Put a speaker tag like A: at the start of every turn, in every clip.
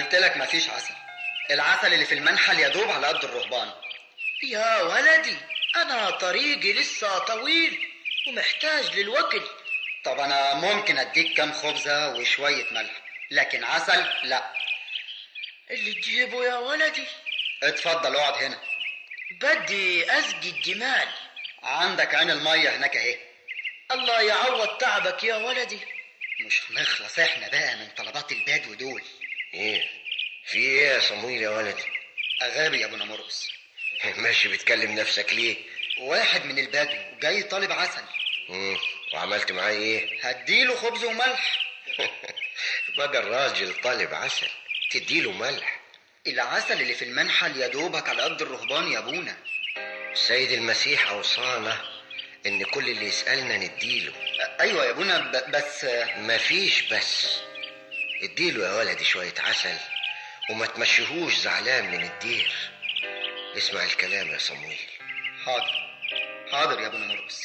A: قلت لك مفيش عسل العسل اللي في المنحل يدوب على قد الرهبان
B: يا ولدي أنا طريقي لسه طويل ومحتاج للوكل
A: طب انا ممكن اديك كام خبزة وشوية ملح لكن عسل لا
B: اللي تجيبه يا ولدي
A: اتفضل اقعد هنا
B: بدي أسقي الجمال
A: عندك عين المية هناك اهي
B: الله يعوض تعبك يا ولدي
A: مش هنخلص احنا بقى من طلبات البدو دول
C: ايه في ايه يا صمويل يا ولد
A: اغابي يا ابو نمرقص
C: ماشي بتكلم نفسك ليه
A: واحد من البدو جاي طالب عسل
C: مم. وعملت معاه ايه
A: هديله خبز وملح
C: بقى الراجل طالب عسل تديله ملح
A: العسل اللي في المنحل يا دوبك على قد الرهبان يا ابونا
C: السيد المسيح اوصانا ان كل اللي يسالنا نديله
A: ايوه يا ابونا ب- بس
C: مفيش بس اديله يا ولدي شويه عسل وما تمشيهوش زعلان من الدير اسمع الكلام يا صمويل
A: حاضر حاضر يا ابو نمرقص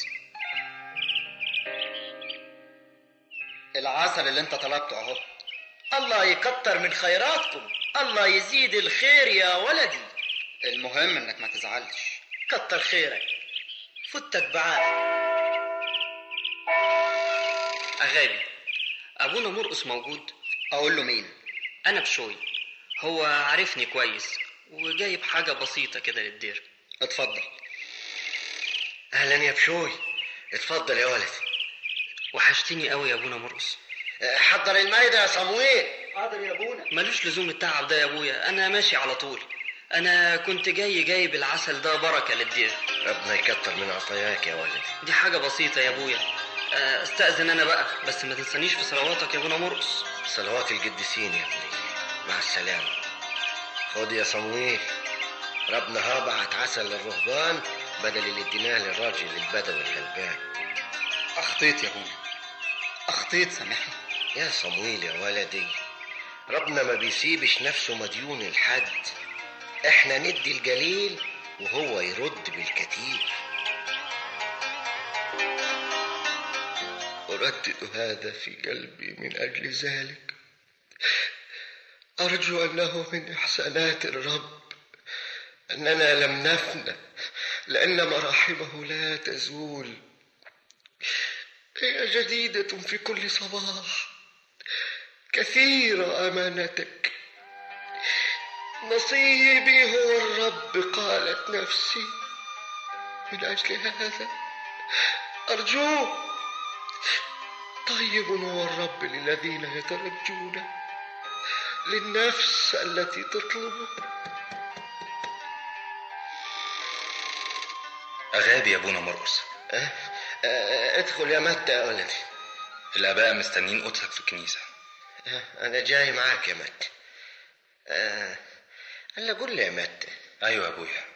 A: العسل اللي انت طلبته اهو
B: الله يكتر من خيراتكم الله يزيد الخير يا ولدي
A: المهم انك ما تزعلش
B: كتر خيرك فتك بعاد
D: أغابي أبونا مرقص موجود
A: اقول له مين
D: أنا بشوي هو عارفني كويس وجايب حاجة بسيطة كده للدير
A: اتفضل
C: اهلا يا بشوي اتفضل يا ولد
D: وحشتني قوي يا أبونا مرقص
C: أه، حضر المايدة يا صمويل
A: حاضر يا ابونا
D: ملوش لزوم التعب ده يا أبويا أنا ماشي على طول أنا كنت جاي جايب العسل ده بركة للدير
C: ربنا يكتر من عطاياك يا ولد
D: دي حاجة بسيطة يا أبويا آه، استأذن أنا بقى بس ما تنسانيش في صلواتك يا أبونا مرقص
C: صلوات القديسين يا ابني مع السلامة خد يا صمويل ربنا ها بعت عسل للرهبان بدل اللي اديناه للراجل البدوي الغلبان
A: اخطيت يا ابونا اخطيت سامحني
C: يا صمويل يا ولدي ربنا ما بيسيبش نفسه مديون لحد احنا ندي الجليل وهو يرد بالكتير أردد هذا في قلبي من أجل ذلك أرجو أنه من إحسانات الرب أننا لم نفنى لأن مراحمه لا تزول هي جديدة في كل صباح كثيرة أمانتك نصيبي هو الرب قالت نفسي من أجل هذا أرجوك طيب هو الرب للذين يترجونه للنفس التي تطلبه
E: أغابي يا أبونا مرقص
C: أه أه ادخل يا متى يا ولدي
E: الآباء مستنين قدسك في الكنيسة
C: أه أنا جاي معاك يا متى أه هلا قول لي يا متى
E: أيوة يا أبويا